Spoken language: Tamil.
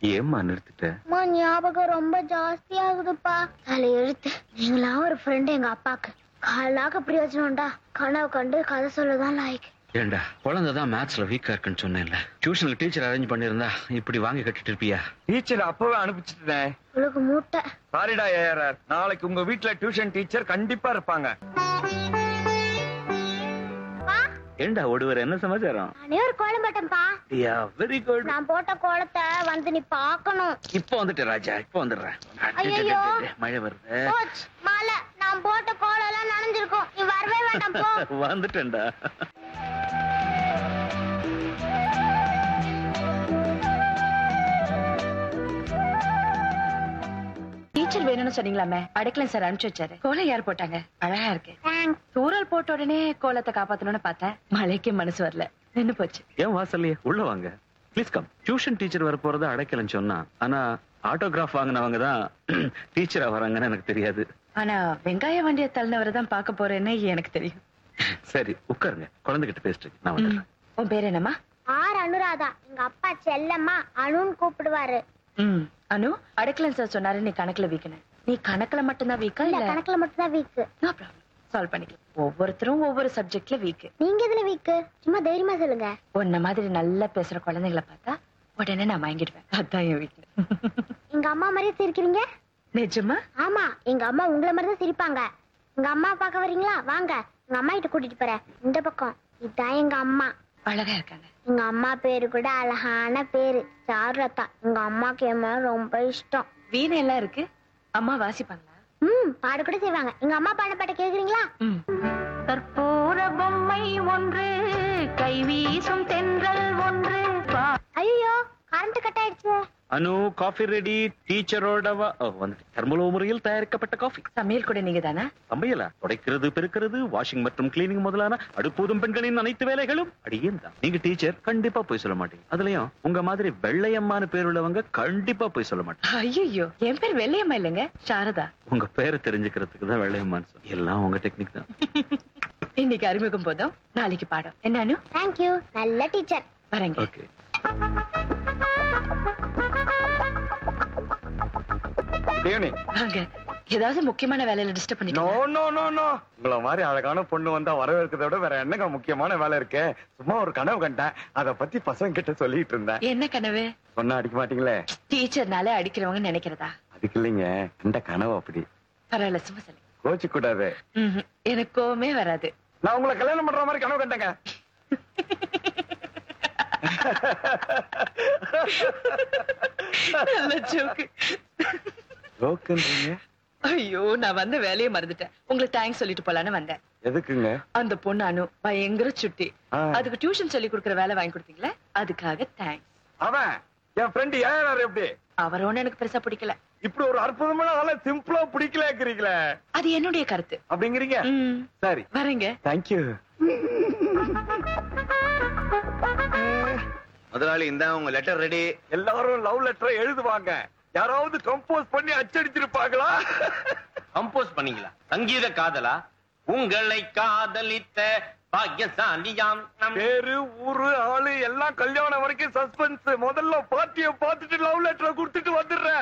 ஏம்மா நிறுத்திட்ட அம்மா ஞாபகம் ரொம்ப ஜாஸ்தி ஆகுதுப்பா தலை எழுத்து நீங்களா ஒரு ஃப்ரெண்டு எங்க அப்பாக்கு காலாக பிரயோஜனம்டா கனவு கண்டு கதை சொல்லதான் லாய்க்கு ஏண்டா குழந்தை தான் மேத்ஸ்ல வீக்கா இருக்குன்னு சொன்னேன்ல டியூஷனுக்கு டீச்சர் அரேஞ்ச் பண்ணிருந்தா இப்படி வாங்கி கட்டிட்டு இருப்பியா டீச்சர் அப்பவே அனுப்பிச்சிட்டேன் உங்களுக்கு மூட்டை சாரிடா ஏஆர்ஆர் நாளைக்கு உங்க வீட்ல டியூஷன் டீச்சர் கண்டிப்பா இருப்பாங்க ஏண்டா ஒடுவர் என்ன சமாச்சாரம் நானே ஒரு கோலம் போட்டேன்ப்பா வெரி குட் நான் போட்ட கோலத்தை வந்து நீ பார்க்கணும் இப்போ வந்துட்டு ராஜா இப்போ வந்துடுறேன் ஐயையோ. மழை வருது கோச் மாலை நான் போட்ட கோலம் எல்லாம் நனைஞ்சிருக்கும் நீ வரவே வேண்டாம் போ வந்துட்டேன்டா டீச்சர் வேணும்னு சொன்னீங்களாமே அடைக்கலம் சார் அனுப்பிச்சு வச்சாரு கோலம் யார் போட்டாங்க அழகா இருக்கு தேங்க்ஸ் தூரல் போட்ட உடனே கோலத்தை காப்பாத்தணும்னு பார்த்தேன் மழைக்கு மனசு வரல நின்னு போச்சு ஏன் வாசல்லையே உள்ள வாங்க ப்ளீஸ் கம் டியூஷன் டீச்சர் வர போறது அடைக்கலன்னு சொன்னா ஆனா ஆட்டோகிராஃப் வாங்கினவங்க தான் டீச்சரா வராங்கன்னு எனக்கு தெரியாது ஆனா வெங்காய வண்டியை தள்ளினவரை தான் பார்க்க போறேன்னு எனக்கு தெரியும் சரி உட்காருங்க குழந்தைகிட்ட பேசிட்டு நான் வந்துடுறேன் உன் பேர் என்னம்மா ஆர் அனுராதா எங்க அப்பா செல்லம்மா அனுன்னு கூப்பிடுவாரு ம் அனு அடைக்கலம் சார் சொன்னாரு நீ கணக்குல வீக்கணும் நீ கணக்குல மட்டும்தான் வீக்கா இல்ல இல்ல கணக்குல மட்டும் தான் வீக்கு நோ ப்ராப்ளம் சால்வ் பண்ணிக்கலாம் ஒவ்வொருத்தரும் ஒவ்வொரு சப்ஜெக்ட்ல வீக் நீங்க எதுல வீக்கு சும்மா தைரியமா சொல்லுங்க உன்ன மாதிரி நல்லா பேசுற குழந்தைங்களை பார்த்தா உடனே நான் வாங்கிடுவேன் அதான் என் வீக் எங்க அம்மா மாதிரியே சிரிக்கிறீங்க நிஜமா ஆமா எங்க அம்மா உங்கள மாதிரி தான் சிரிப்பாங்க எங்க அம்மா பார்க்க வரீங்களா வாங்க எங்க அம்மா கிட்ட கூட்டிட்டு போறேன் இந்த பக்கம் இதான் எங்க அம்மா அழகா இருக்காங்க எங்க அம்மா பேரு கூட அழகான பேரு சாருலதா எங்க அம்மாக்கு என் மேல ரொம்ப இஷ்டம் வீணை எல்லாம் இருக்கு அம்மா வாசிப்பாங்களா ம் பாடு கூட செய்வாங்க எங்க அம்மா பாட பாட்ட கேக்குறீங்களா ம் கற்பூர பொம்மை ஒன்று கைவீசும் தென்றல் ஒன்று ஐயோ கரண்ட் கட் ஆயிடுச்சு அனு காஃபி ரெடி டீச்சரோட வந்து தர்மலோ முறையில் தயாரிக்கப்பட்ட காஃபி சமையல் கூட நீங்க தானா சமையலா துடைக்கிறது பெருக்கிறது வாஷிங் மற்றும் கிளீனிங் முதலான அடுப்பூதும் பெண்களின் அனைத்து வேலைகளும் அடியேன் தான் நீங்க டீச்சர் கண்டிப்பா போய் சொல்ல மாட்டீங்க அதுலயும் உங்க மாதிரி வெள்ளையம்மான்னு பேர் உள்ளவங்க கண்டிப்பா போய் சொல்ல மாட்டாங்க ஐயோ என் பேர் வெள்ளையம்மா இல்லைங்க சாரதா உங்க பேரை தெரிஞ்சுக்கிறதுக்கு தான் வெள்ளையம்மான்னு சொல்லி எல்லாம் உங்க டெக்னிக் தான் இன்னைக்கு அறிமுகம் போதும் நாளைக்கு பாடம் என்னன்னு தேங்க்யூ நல்ல டீச்சர் ஓகே வரேங்க ஈவினிங் வாங்க ஏதாவது முக்கியமான வேலையில டிஸ்டர்ப் நோ பண்ணிட்டோம் நோ நோ நோ உங்கள மாதிரி அழகான பொண்ணு வந்தா வரவேற்கிறத விட வேற என்னங்க முக்கியமான வேலை இருக்கு சும்மா ஒரு கனவு கண்டேன் அத பத்தி பசங்க கிட்ட சொல்லிட்டு இருந்தேன் என்ன கனவு சொன்னா அடிக்க மாட்டீங்களே டீச்சர்னாலே அடிக்கிறவங்க நினைக்கிறதா அதுக்கு இல்லைங்க இந்த கனவு அப்படி பரவாயில்ல சும்மா சொல்லு கோச்சு கூடாது ம்ஹும். எனக்கு கோவமே வராது நான் உங்களை கல்யாணம் பண்ற மாதிரி கனவு கண்டேங்க நல்ல joke. ஜோக்குன்றீங்க ஐயோ நான் வந்த வேலையை மறந்துட்டேன் உங்களுக்கு தேங்க்ஸ் சொல்லிட்டு போலான்னு வந்தேன் எதுக்குங்க அந்த பொண்ணு அனு பயங்கர சுட்டி ஆ. அதுக்கு டியூஷன் சொல்லி கொடுக்கற வேலை வாங்கி கொடுத்தீங்களே அதுக்காக தேங்க்ஸ் அவன் என் ஃப்ரெண்ட் ஏன் எப்படி அவரோன்னு எனக்கு பெருசா பிடிக்கல இப்படி ஒரு அற்புதமான ஆளை சிம்பிளா பிடிக்கலங்கிறீங்களே அது என்னுடைய கருத்து அப்படிங்கிறீங்க ம், சரி வரேங்க தேங்க்யூ முதலாளி இந்தா உங்க லெட்டர் ரெடி எல்லாரும் லவ் லெட்டர் எழுதுவாங்க யாராவது கம்போஸ் பண்ணி அச்சடிச்சிருப்பாங்களா கம்போஸ் பண்ணீங்களா சங்கீத காதலா உங்களை காதலித்த பாக்கியசாலியாம் நம் பேரு ஊரு ஆளு எல்லாம் கல்யாணம் வரைக்கும் சஸ்பென்ஸ் முதல்ல பார்ட்டிய பார்த்துட்டு லவ் லெட்டர் கொடுத்துட்டு வந்துடுறேன்